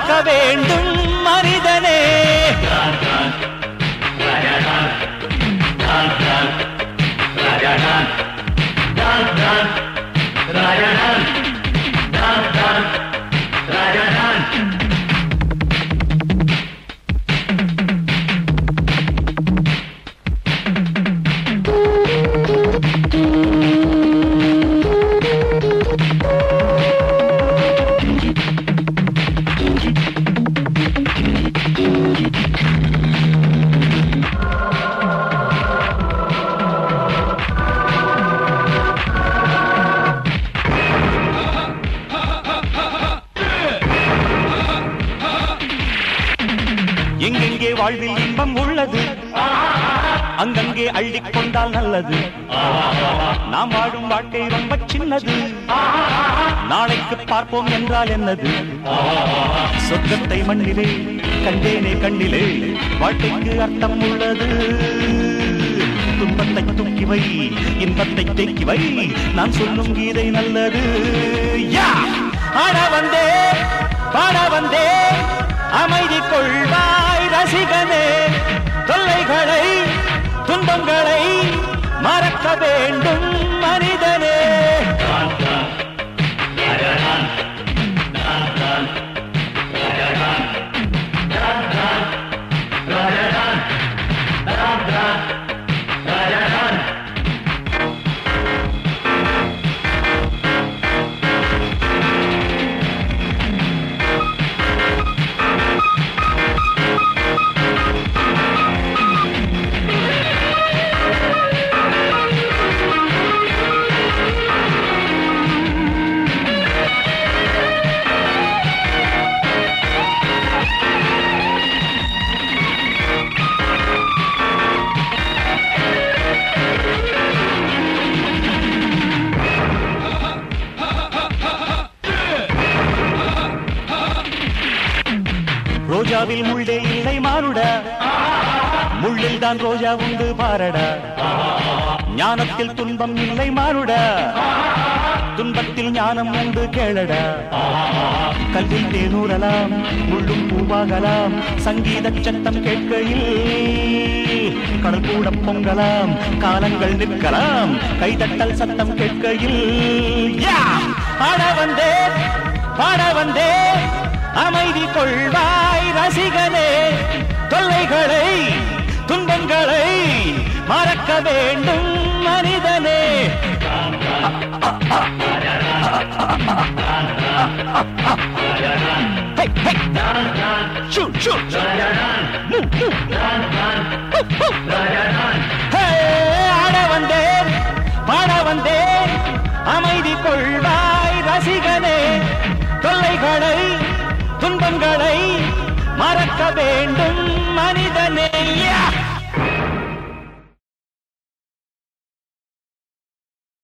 மறக்க வேண்டும் மனிதனே எங்கெங்கே வாழ்வில் இன்பம் உள்ளது அங்கங்கே அள்ளிக் கொண்டால் நல்லது நாம் வாழும் வாழ்க்கை ரொம்ப சின்னது நாளைக்கு பார்ப்போம் என்றால் என்னது சொர்க்கத்தை மண்ணிலே கண்டேனே கண்ணிலே வாழ்க்கைக்கு அர்த்தம் உள்ளது துன்பத்தை தூக்கி வை இன்பத்தை தேக்கி வை நான் சொல்லும் கீதை நல்லது யா! ஆட வந்தே பாட வந்தே அமைதி கொள்வாய் ரசிகனே தொல்லைகளை துன்பங்களை மறக்க வேண்டும் மனிதனே ரோஜாவில் முள்ளே இல்லை மானுடா முள்ளில் தான் ரோஜா உண்டு பாரடா ஞானத்தில் துன்பம் இல்லை மானுடா துன்பத்தில் ஞானம் உண்டு கேளடா கல்லில் தேனூறலாம் முள்ளும் பூவாகலாம் சங்கீத சத்தம் கேட்கையில் கடல் கூட பொங்கலாம் காலங்கள் நிற்கலாம் கைதட்டல் சத்தம் கேட்கையில் யா! ஆட வந்தேன் பாட வந்தேன் அமைதி கொள்வாய் ரசிகனே தொல்லைகளை துன்பங்களை மறக்க வேண்டும் மனிதனே Hey, hey. Shoot, shoot. Move, move. Move, move. Hey, ஆட வந்தேன் பாட வந்தேன் அமைதி கொள்வாய் ரசிகனே தொல்லைகளை துன்பங்களை மறக்க வேண்டும் மனிதனே